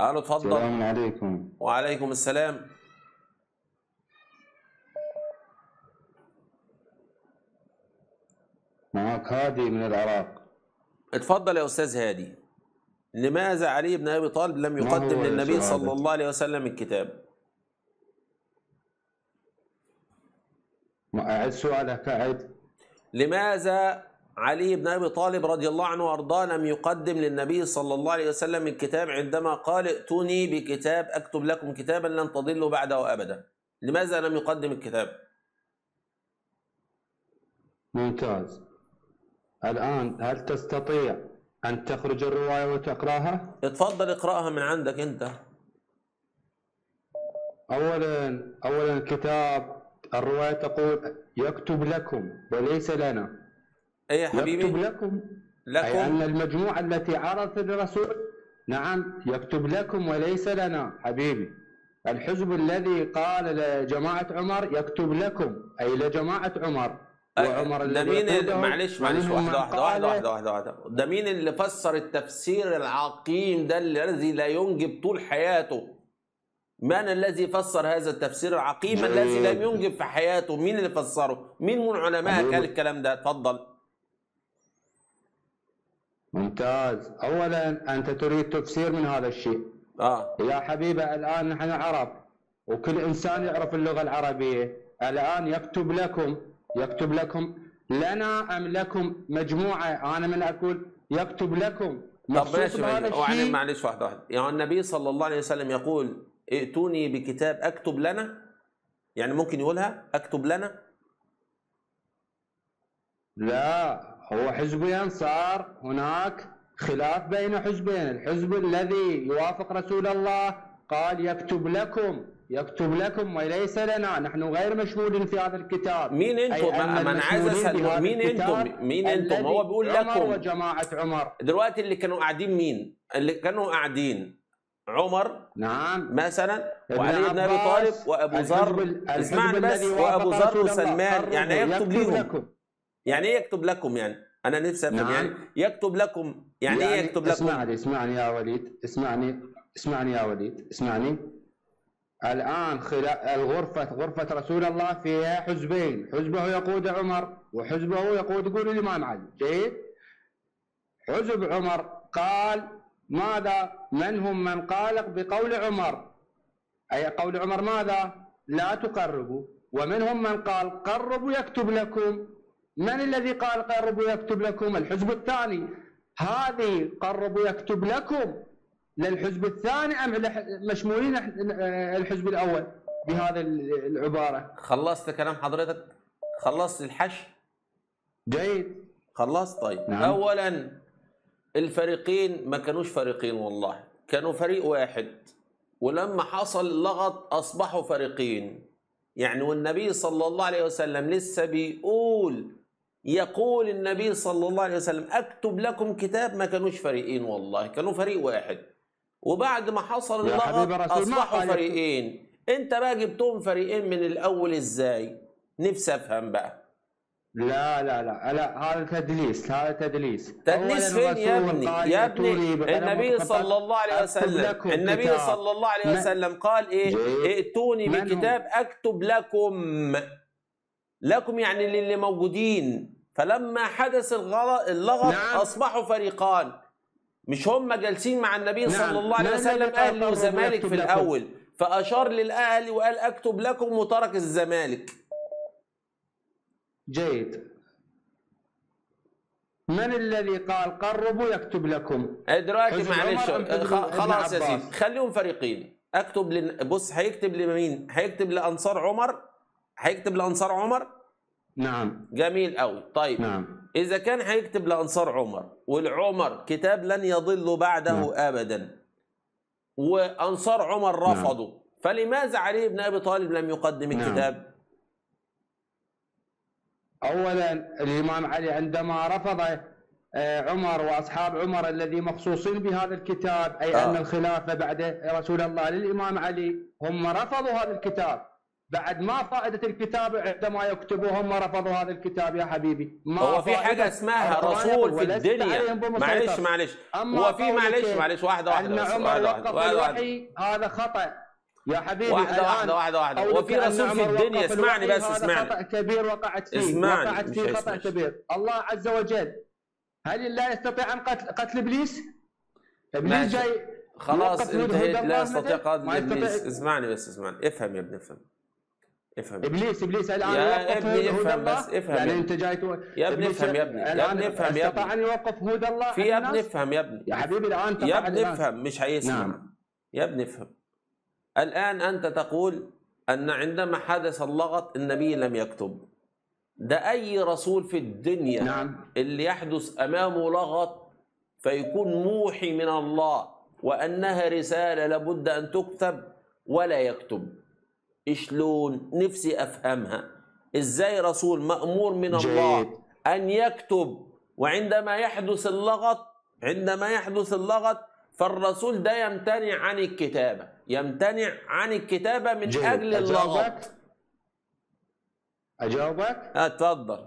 الو اتفضل السلام عليكم وعليكم السلام معك هادي من العراق اتفضل يا استاذ هادي لماذا علي بن ابي طالب لم ما يقدم هو للنبي سؤالك؟ صلى الله عليه وسلم الكتاب ما أعد سؤالك أعد لماذا علي بن ابي طالب رضي الله عنه وارضاه لم يقدم للنبي صلى الله عليه وسلم الكتاب عندما قال ائتوني بكتاب اكتب لكم كتابا لن تضلوا بعده ابدا لماذا لم يقدم الكتاب ممتاز الآن هل تستطيع أن تخرج الرواية وتقرأها؟ اتفضل اقراها من عندك انت أولا أولا الكتاب الرواية تقول يكتب لكم وليس لنا ايه يا يكتب حبيبي لكم أي أن لكم المجموعة التي عرضت الرسول نعم يكتب لكم وليس لنا حبيبي الحزب الذي قال لجماعة عمر يكتب لكم أي لجماعة عمر وعمر ده الذي مين اللي- يقودهم معلش معلش ومنهم واحده من واحده واحده قال- واحده واحده واحده ده مين اللي فسر التفسير العقيم ده الذي لا ينجب طول حياته من الذي فسر هذا التفسير العقيم جيد. الذي لم ينجب في حياته مين اللي فسره مين من علمائك حبيبي. قال الكلام ده اتفضل ممتاز أولا أنت تريد تفسير من هذا الشيء اه يا حبيبي الآن نحن عرب وكل إنسان يعرف اللغة العربية الآن يكتب لكم يكتب لكم لنا أم لكم مجموعة أنا من أقول يكتب لكم طب مخصوص ماشي بهذا ماشي وبعدين الشيء معلش واحده واحده يعني النبي صلى الله عليه وسلم يقول ائتوني بكتاب اكتب لنا يعني ممكن يقولها اكتب لنا لا هو حزبين صار هناك خلاف بين حزبين الحزب الذي يوافق رسول الله قال يكتب لكم يكتب لكم وليس لنا نحن غير مشمولين في هذا الكتاب مين انتم أي أن ما ما انا عايز المشمولين اسال بهذا مين الكتاب انتم مين انتم الذي هو بيقول عمر لكم وجماعة عمر دلوقتي اللي كانوا قاعدين مين اللي كانوا قاعدين عمر نعم مثلا ابن وعلي بن ابي طالب عباس، وابو الحزب ذر ال- اسمعني الحزب بس الذي وابو وافق ذر رسول الله وسلمان قرروا يعني يكتب ليهم لكم يعني ايه يكتب لكم يعني انا نفسي افهم نعم. يعني يكتب لكم يعني, ايه يكتب لكم اسمعني اسمعني يا وليد اسمعني اسمعني يا وليد اسمعني الآن خلا... الغرفة غرفة رسول الله فيها حزبين حزبه يقود عمر وحزبه يقود يقول الإمام علي جيد حزب عمر قال ماذا من هم من قال بقول عمر أي قول عمر ماذا لا تقربوا ومنهم من قال قربوا يكتب لكم من الذي قال قربوا يكتب لكم الحزب الثاني هذه قربوا يكتب لكم للحزب الثاني أم لح- مشمولين الحزب الأول بهذه العبارة خلصت كلام حضرتك خلصت الحشر جيد خلصت طيب نعم. اولا الفريقين ما كانوش فريقين والله كانوا فريق واحد ولما حصل لغط اصبحوا فريقين يعني والنبي صلى الله عليه وسلم لسه بيقول يقول النبي صلى الله عليه وسلم اكتب لكم كتاب ما كانوش فريقين والله كانوا فريق واحد وبعد ما حصل يا حبيب اللغط الرسول ما اصبحوا قال يكتب. فريقين انت بقى جبتهم فريقين من الاول ازاي نفسي افهم بقى لا لا لا لا هذا تدليس هذا تدليس تدليس أولاً فين يا الرسول ابني قال يا ائتوني ابني بقلم النبي وخطاط صلى الله عليه أكتب وسلم لكم النبي كتاب. صلى الله عليه من- وسلم قال ايه جيد. ائتوني من هم؟ بكتاب اكتب لكم لكم يعني للي موجودين فلما حدث الغلط اللغط نعم. اصبحوا فريقان مش هم جالسين مع النبي نعم. صلى الله عليه من وسلم الذي قال اهلي قربوا وزمالك يكتب في لكم؟ الاول فاشار للاهلي وقال اكتب لكم وترك الزمالك جيد من الذي قال قربوا يكتب لكم دلوقتي حزب معلش عمر أم حزب خ- ابن خلاص يا عباس؟ سيدي خليهم فريقين اكتب لن... بص هيكتب لمين هيكتب لانصار عمر هيكتب لانصار عمر نعم جميل قوي طيب نعم اذا كان هيكتب لانصار عمر والعمر كتاب لن يضل بعده نعم. ابدا وانصار عمر نعم. رفضوا فلماذا علي بن ابي طالب لم يقدم نعم. الكتاب اولا الامام علي عندما رفض آه، عمر واصحاب عمر الذي مخصوصين بهذا الكتاب اي آه. ان الخلافه بعد رسول الله للامام علي هم رفضوا هذا الكتاب بعد ما فائدة الكتاب عندما يكتبوا هم رفضوا هذا الكتاب يا حبيبي ما هو في فائدة حاجه اسمها القرآن رسول يقول في ولست الدنيا عليهم بمسيطر. معلش معلش أما هو في قولك معلش إيه؟ معلش واحده واحده أن بس عمر واحده وقف واحده واحده واحده الوحي هذا خطأ يا حبيبي واحده الآن واحده واحده واحده هو قولك في أن رسول في عمر الدنيا وقف اسمعني الوحي بس هذا اسمعني خطأ كبير وقعت فيه اسمعني، وقعت مش فيه خطأ هيسمعش. كبير الله عز وجل هل الله يستطيع أن قتل, قتل إبليس؟ إبليس ماشي. جاي خلاص يوقف هدى انتهيت الله لا استطيع مثلا؟ قتل ما يستطيع- ابليس اسمعني بس اسمعني افهم يا ابني افهم افهم ابليس ابليس الان يا يوقف ابني هدى افهم الله بس، افهم يعني يا انت جاي تو... يا ابني إبليس افهم يا ابني، يا الآن ابني افهم يا استطاع ان ابني. يوقف هدى الله في عن يا ابني الناس؟ افهم يا ابني يا حبيبي الان يا تفعل ابني الآن. افهم مش هيسمع نعم. يا ابني افهم الآن أنت تقول أن عندما حدث اللغط النبي لم يكتب ده أي رسول في الدنيا نعم اللي يحدث أمامه لغط فيكون موحي من الله وأنها رسالة لابد أن تكتب ولا يكتب شلون نفسي أفهمها إزاي رسول مأمور من الله جيد. أن يكتب وعندما يحدث اللغط عندما يحدث اللغط فالرسول ده يمتنع عن الكتابة يمتنع عن الكتابة من جيد. أجل اللغط اجاوبك اجاوبك اتفضل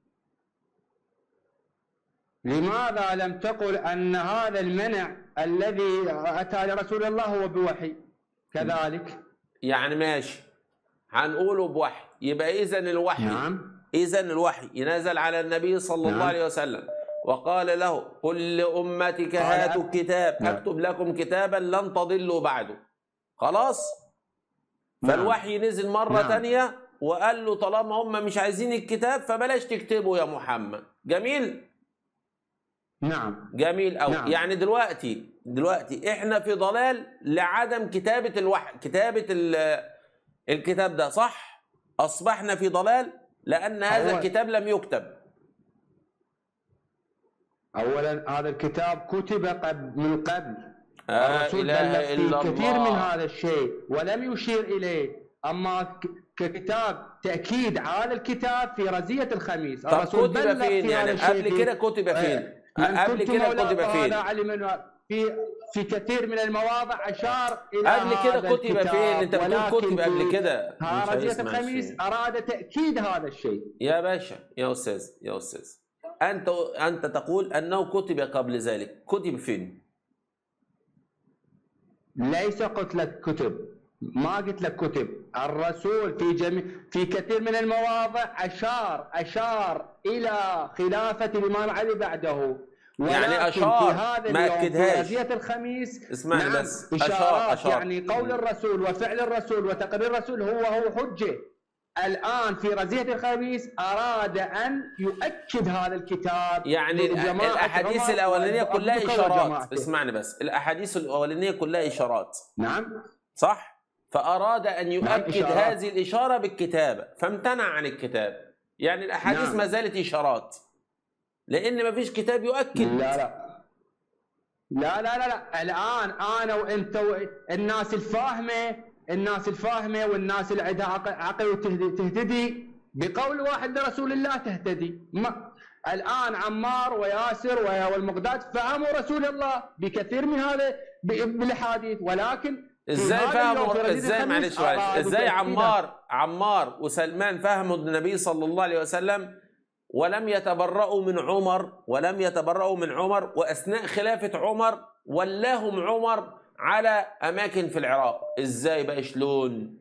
لماذا لم تقل ان هذا المنع الذي اتى لرسول الله هو بوحي كذلك يعني ماشي هنقوله بوحي يبقى إذا الوحي نعم إذا الوحي ينزل على النبي صلى الله نعم. عليه وسلم وقال له قل لأمتك قال- هاتوا الكتاب نعم. أكتب لكم كتابا لن تضلوا بعده خلاص نعم. فالوحي نزل مرة نعم. تانية وقال له طالما هم مش عايزين الكتاب فبلاش تكتبه يا محمد جميل نعم جميل قوي نعم. يعني دلوقتي دلوقتي احنا في ضلال لعدم كتابة الوحي كتابة ال- الكتاب ده صح اصبحنا في ضلال لان هذا هو- الكتاب لم يكتب اولا هذا الكتاب كتب قبل من قبل لا الرسول اله بلغ الا في كثير الله من هذا الشيء ولم يشير اليه اما ك- ككتاب تاكيد على الكتاب في رزيه الخميس طب الرسول كتب بلغ فين في يعني هذا الشيء قبل في- كده كتب فين من قبل كنت كده مولاه كتب فين فهذا علم في في كثير من المواضع اشار الى قبل كده هذا كتب الكتاب، فين انت بتقول ولكن كتب قبل في كده ها مش رزيه هيسمع الخميس الشيء. اراد تاكيد هذا الشيء يا باشا يا استاذ يا استاذ انت انت تقول انه كتب قبل ذلك كتب فين ليس قلت لك كتب ما قلت لك كتب الرسول في جميع في كثير من المواضع اشار اشار الى خلافه الامام علي بعده يعني ولكن أشار، في هذا ما اليوم في أكدهاش. رزية الخميس اسمعني نعم بس. أشار، إشارات أشار. يعني قول مم. الرسول وفعل الرسول وتقرير الرسول هو هو حجة الآن في رزية الخميس أراد أن يؤكد هذا الكتاب يعني لجماعة الاحاديث عمر الاولانيه وأبو كلها بكر اشارات وجماعته. اسمعني بس الاحاديث الاولانيه كلها اشارات نعم صح فاراد ان يؤكد إشارات. هذه الاشاره بالكتابه فامتنع عن الكتاب يعني الاحاديث نعم. ما زالت اشارات لان ما فيش كتاب يؤكد لا لا لا لا لا لا الان انا وانت و... الناس الفاهمه الناس الفاهمه والناس اللي عندها عقل, عقل وتهدي تهتدي بقول واحد لرسول الله تهتدي ما الان عمار وياسر و- والمقداد فهموا رسول الله بكثير من هذا ب- بالاحاديث ولكن في ازاي هذا اليوم في فهموا رزية ازاي الخميس معلش معلش أرادوا ازاي تأكيدها. عمار عمار وسلمان فهموا النبي صلى الله عليه وسلم ولم يتبرؤوا من عمر ولم يتبرؤوا من عمر واثناء خلافه عمر ولاهم عمر على اماكن في العراق ازاي بقى شلون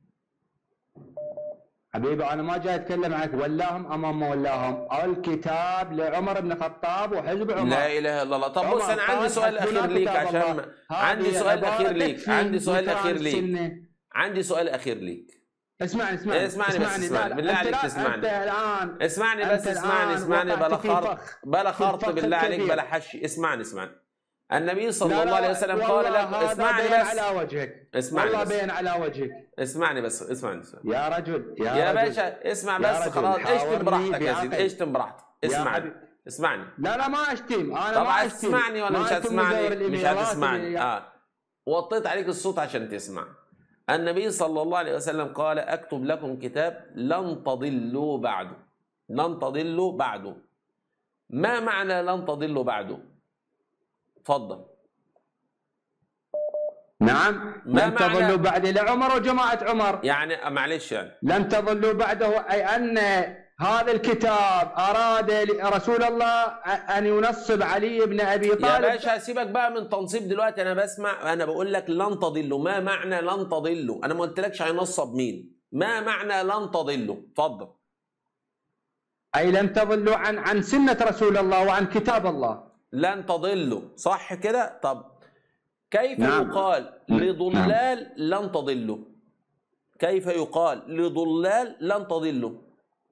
حبيبي انا ما جاي اتكلم عنك ولاهم امام ما ولاهم الكتاب لعمر بن الخطاب وحزب عمر لا اله الا الله طب بص عمر انا عندي قال سؤال حسبنا اخير ليك كتاب عشان الله. ما- هذه عندي سؤال عبارة اخير ليك تكفي عندي سؤال ذكران اخير ليك السنة. عندي سؤال اخير ليك اسمعني اسمعني اسمعني بس، اسمعني. لا، لا، بالله أنت عليك لا- تسمعني. انت الان اسمعني بس أنت اسمعني الآن اسمعني وقعت بلا في خرط فخ. بلا في خرط الفخ بالله عليك الكبير. بلا حشي اسمعني اسمعني النبي صلى لا، الله لا، عليه وسلم والله قال لك هذا اسمعني بين بس على وجهك اسمعني والله بس. بين على وجهك اسمعني بس اسمعني بس يا رجل يا, يا رجل. باشا اسمع يا بس رجل، خلاص اشتم حاورني براحتك يا بعقل. سيدي اشتم براحتك يا اسمعني حبيبي. اسمعني لا لا ما اشتم انا طب ما عايز اشتم تسمعني ولا ما مش أشتم هتسمعني مزور مش الإيميلات هتسمعني اللي- اه وطيت عليك الصوت عشان تسمع النبي صلى الله عليه وسلم قال اكتب لكم كتاب لن تضلوا بعده لن تضلوا بعده ما معنى لن تضلوا بعده اتفضل نعم نعم ما لن معنى- تضلوا بعد إلى عمر وجماعة عمر يعني معلش يعني لن تضلوا بعده أي أن هذا الكتاب أراد رسول الله أن ينصب علي بن أبي يا طالب باشا سيبك بقى من تنصيب دلوقتي انا بسمع انا بقول لك لن تضلوا ما معنى لن تضلوا انا ما قلتلكش هينصب مين ما معنى لن تضلوا اتفضل أي لن تضلوا عن عن سنة رسول الله وعن كتاب الله لن تضلوا صح كده طب كيف نعم. يقال نعم. لضلال لن تضلوا كيف يقال لضلال لن تضلوا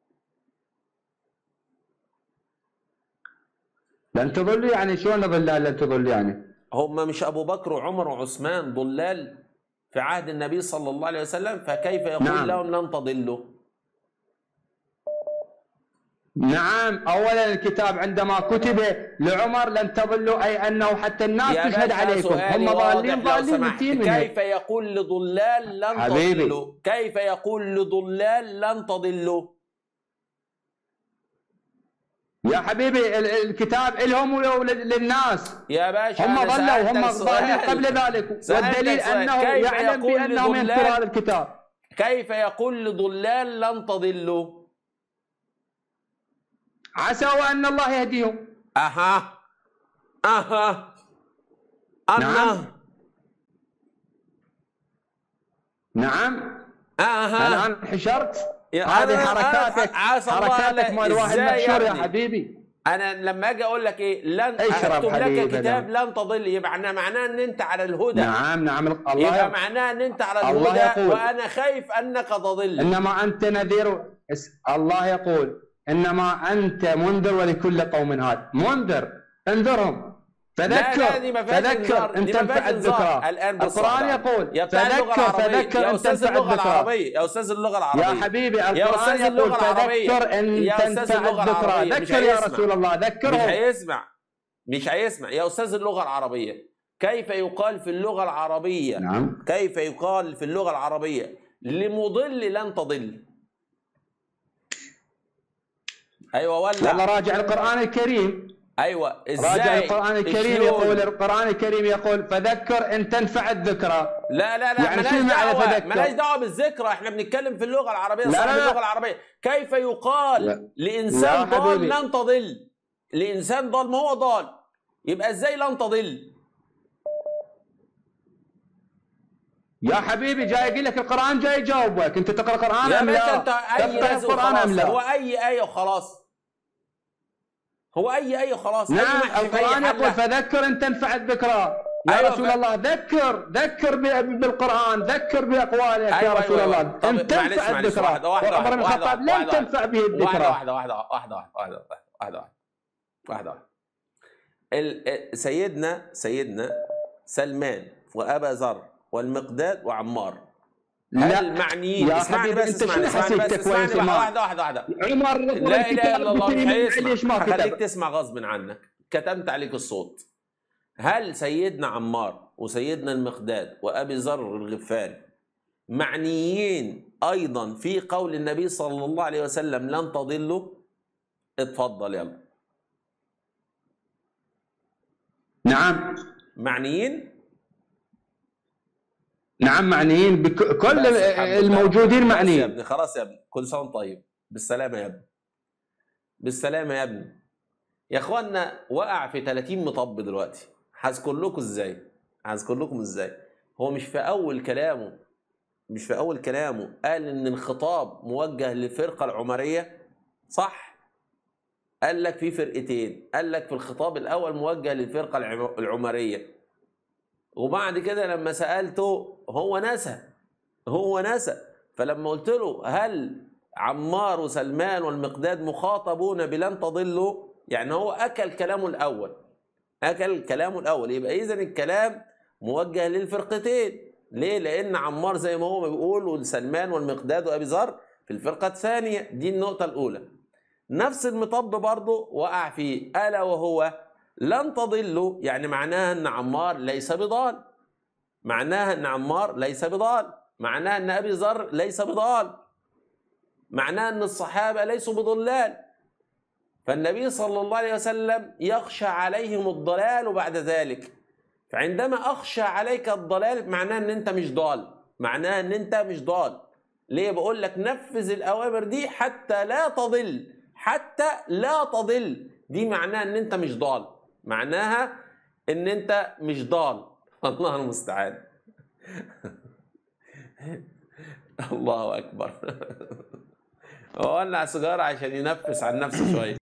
لن تضلوا يعني شلون ضلال لن تضلوا يعني هم مش ابو بكر وعمر وعثمان ضلال في عهد النبي صلى الله عليه وسلم فكيف يقول نعم. لهم لن تضلوا نعم اولا الكتاب عندما كتب لعمر لن تضلوا اي انه حتى الناس يا تشهد باشا عليكم سؤالي هم واضح ضالين لو ضالين سمحت. متين منه كيف يقول لضلال لن حبيبي. تضلوا كيف يقول لضلال لن تضلوا يا حبيبي ال- الكتاب لهم وللناس يا باشا هم أنا ضلوا هم سألتك ضالين سؤال. قبل ذلك سألتك والدليل سؤال. انه كيف يعلم يقول بانهم لضلال- ينكروا هذا الكتاب كيف يقول لضلال لن تضلوا عسوا ان الله يهديهم اها اها نعم. اها نعم اها الان حشرت يا- هذه أنا- حركاتك أنا- عسى الله حركاتك لا- مال واحد إزاي يا مكشور يا ابني؟ حبيبي انا لما اجي اقول لك ايه لن اشرب اكتب لك حبيبي كتاب ده. لن تضل يبقى معناه معناه ان انت على الهدى نعم نعم الله يبقى يقول. معناه ان انت على الله الهدى يقول. وانا خايف انك تضل انما انت نذير اس- الله يقول انما انت منذر ولكل قوم هاد منذر انذرهم لا لا فذكر دي ما فيهاش انذار فذكر ان دي ما تنفع فيهاش انذار الذكرى الان بص القران واحدة. يقول يا بتاع اللغه فذكر العربيه فذكر يا ان استاذ تنفع اللغه الذكرى العربيه يا استاذ اللغه العربيه يا حبيبي يا القران أستاذ يقول اللغة العربية. فذكر ان يا أستاذ تنفع اللغة الذكرى العربية. مش ذكر يا هيسمع. رسول الله مش ذكرهم هيسمع مش هيسمع يا استاذ اللغه العربيه كيف يقال في اللغه العربيه نعم كيف يقال في اللغه العربيه لمضل لن تضل ايوه والله ولا راجع القران الكريم ايوه ازاي راجع القران الكريم شلون؟ يقول القران الكريم يقول فذكر ان تنفع الذكرى لا لا لا يعني مالهاش شو معنى دعوه تذكر؟ مالهاش دعوه بالذكرى احنا بنتكلم في اللغه العربيه لا، صاحب لا، لا. اللغه العربيه كيف يقال لا. لانسان لا ضال حبيبي. لن تضل لانسان ضال ما هو ضال يبقى ازاي لن تضل يا حبيبي جاي يقول لك القران جاي يجاوبك انت تقرا قران يا ام باشا لا انت اي تقرا لازم القران ام خلاص هو لا اي ايه وخلاص هو اي ايه وخلاص أي نعم محشي في أي القران يقول حلة. فذكر ان تنفع الذكرى يا أيوة، رسول ف- الله ذكر ذكر ب- بالقران ذكر باقوالك يا أيوة، رسول أيوة، الله أيوة. طب ان معلش، تنفع معلش، الذكرى واحدة، واحدة، وعمر بن واحدة، الخطاب واحدة، لم واحدة. تنفع به واحده الذكرى واحده واحده واحده واحده واحده واحده واحده واحده واحده ال- سيدنا سيدنا سلمان وابا ذر والمقداد وعمار هل معنيين يا اسمعني حبيبي، بس انت اسمعني شو اسمعني بس حسيتك اسمعني كويس بقى، ما- واحده واحده واحده عمر لا اله الا الله مش ليش هيسمع ما هخليك كتب تسمع غصب عنك كتمت عليك الصوت هل سيدنا عمار وسيدنا المقداد وابي ذر الغفاري معنيين ايضا في قول النبي صلى الله عليه وسلم لن تضلوا اتفضل يلا نعم معنيين نعم معنيين بكل بس الحمد لله. الموجودين بس يا معنيين ابني خلاص يا ابني كل سنه وأنت طيب بالسلامه يا ابني بالسلامه يا ابني يا اخوانا وقع في 30 مطب دلوقتي هذكر لكم ازاي هذكر لكم ازاي هو مش في اول كلامه مش في اول كلامه قال ان الخطاب موجه للفرقه العمريه صح قال لك في فرقتين قال لك في الخطاب الاول موجه للفرقه العم- العمريه وبعد كده لما سالته هو نسى هو نسى فلما قلت له هل عمار وسلمان والمقداد مخاطبون بلن تضلوا يعني هو اكل كلامه الاول اكل كلامه الاول يبقى اذا الكلام موجه للفرقتين ليه لان عمار زي ما هو بيقول وسلمان والمقداد وابي ذر في الفرقه الثانيه دي النقطه الاولى نفس المطب برضه وقع فيه الا وهو لن تضلوا يعني معناها ان عمار ليس بضال معناها ان عمار ليس بضال معناها ان ابي ذر ليس بضال معناها ان الصحابه ليسوا بضلال فالنبي صلى الله عليه وسلم يخشى عليهم الضلال بعد ذلك فعندما اخشى عليك الضلال معناه ان انت مش ضال معناه ان انت مش ضال ليه بقول لك نفذ الاوامر دي حتى لا تضل حتى لا تضل دي معناها ان انت مش ضال معناها ان انت مش ضال الله المستعان الله اكبر هو ولع سيجاره عشان ينفس عن نفسه شويه